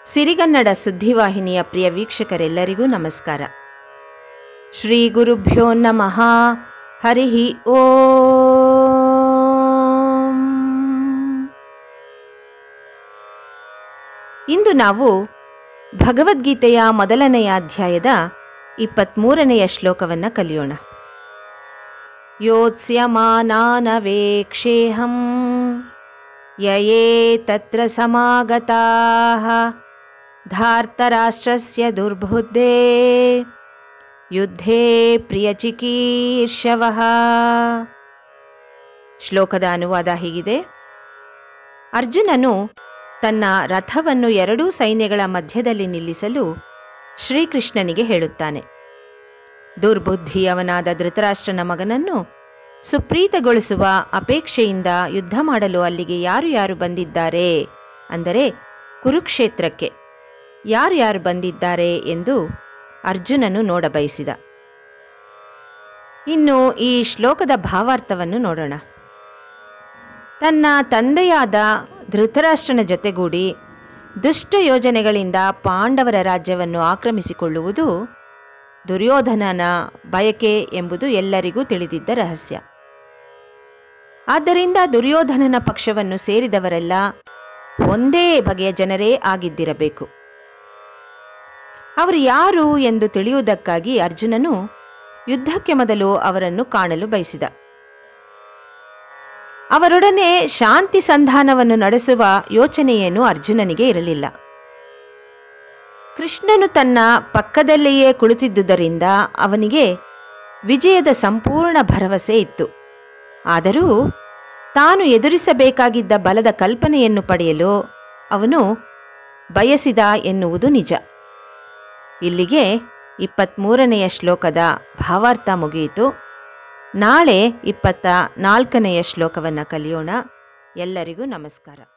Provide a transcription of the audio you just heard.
ಸಿರಿಗನ್ನಡ ಸುದ್ದಿವಾಹಿನಿಯ ಪ್ರಿಯ ವೀಕ್ಷಕರೆಲ್ಲರಿಗೂ ನಮಸ್ಕಾರ ಶ್ರೀ ಗುರುಭ್ಯೋ ನಮಃ ಹರಿ ಓಂ ಇಂದು ನಾವು ಭಗವದ್ಗೀತೆಯ ಮೊದಲನೆಯ ಅಧ್ಯಾಯದ ಇಪ್ಪತ್ತ್ಮೂರನೆಯ ಶ್ಲೋಕವನ್ನು ಕಲಿಯೋಣ ಯೋತ್ಸ್ಯಮಾನಾನವೇಕ್ಷೇಹಂ ಯಯೇ ತತ್ರ ಸಮಾಗತಾಃ ಧಾರ್ತರಾಷ್ಟ್ರಸ್ಯ ದುರ್ಬುದ್ಧೇ ಯುದ್ಧೇ ಪ್ರಿಯಚಿಕೀರ್ಷವಃ ಶ್ಲೋಕದ ಅನುವಾದ ಹೀಗಿದೆ ಅರ್ಜುನನು ತನ್ನ ರಥವನ್ನು ಎರಡೂ ಸೈನ್ಯಗಳ ಮಧ್ಯದಲ್ಲಿ ನಿಲ್ಲಿಸಲು ಶ್ರೀಕೃಷ್ಣನಿಗೆ ಹೇಳುತ್ತಾನೆ ದುರ್ಬುದ್ಧಿಯವನಾದ ಧೃತರಾಷ್ಟ್ರನ ಮಗನನ್ನು ಸುಪ್ರೀತಗೊಳಿಸುವ ಅಪೇಕ್ಷೆಯಿಂದ ಯುದ್ಧ ಮಾಡಲು ಅಲ್ಲಿಗೆ ಯಾರು ಯಾರು ಬಂದಿದ್ದಾರೆ ಅಂದರೆ ಕುರುಕ್ಷೇತ್ರಕ್ಕೆ ಯಾರು ಯಾರು ಬಂದಿದ್ದಾರೆ ಎಂದು ಅರ್ಜುನನು ನೋಡಬಯಸಿದ ಇನ್ನು ಈ ಶ್ಲೋಕದ ಭಾವಾರ್ಥವನ್ನು ನೋಡೋಣ ತನ್ನ ತಂದೆಯಾದ ಧೃತರಾಷ್ಟ್ರನ ಜೊತೆಗೂಡಿ ದುಷ್ಟ ಯೋಜನೆಗಳಿಂದ ಪಾಂಡವರ ರಾಜ್ಯವನ್ನು ಆಕ್ರಮಿಸಿಕೊಳ್ಳುವುದು ದುರ್ಯೋಧನನ ಬಯಕೆ ಎಂಬುದು ಎಲ್ಲರಿಗೂ ತಿಳಿದಿದ್ದ ರಹಸ್ಯ ಆದ್ದರಿಂದ ದುರ್ಯೋಧನನ ಪಕ್ಷವನ್ನು ಸೇರಿದವರೆಲ್ಲ ಒಂದೇ ಬಗೆಯ ಜನರೇ ಆಗಿದ್ದಿರಬೇಕು ಅವರು ಯಾರು ಎಂದು ತಿಳಿಯುವುದಕ್ಕಾಗಿ ಅರ್ಜುನನು ಯುದ್ಧಕ್ಕೆ ಮೊದಲು ಅವರನ್ನು ಕಾಣಲು ಬಯಸಿದ ಅವರೊಡನೆ ಶಾಂತಿ ಸಂಧಾನವನ್ನು ನಡೆಸುವ ಯೋಚನೆಯೇನು ಅರ್ಜುನನಿಗೆ ಇರಲಿಲ್ಲ ಕೃಷ್ಣನು ತನ್ನ ಪಕ್ಕದಲ್ಲಿಯೇ ಕುಳಿತಿದ್ದುದರಿಂದ ಅವನಿಗೆ ವಿಜಯದ ಸಂಪೂರ್ಣ ಭರವಸೆ ಇತ್ತು ಆದರೂ ತಾನು ಎದುರಿಸಬೇಕಾಗಿದ್ದ ಬಲದ ಕಲ್ಪನೆಯನ್ನು ಪಡೆಯಲು ಅವನು ಬಯಸಿದ ಎನ್ನುವುದು ನಿಜ ಇಲ್ಲಿಗೆ ಇಪ್ಪತ್ತ್ಮೂರನೆಯ ಶ್ಲೋಕದ ಭಾವಾರ್ಥ ಮುಗಿಯಿತು ನಾಳೆ ಇಪ್ಪತ್ತ ನಾಲ್ಕನೆಯ ಶ್ಲೋಕವನ್ನು ಕಲಿಯೋಣ ಎಲ್ಲರಿಗೂ ನಮಸ್ಕಾರ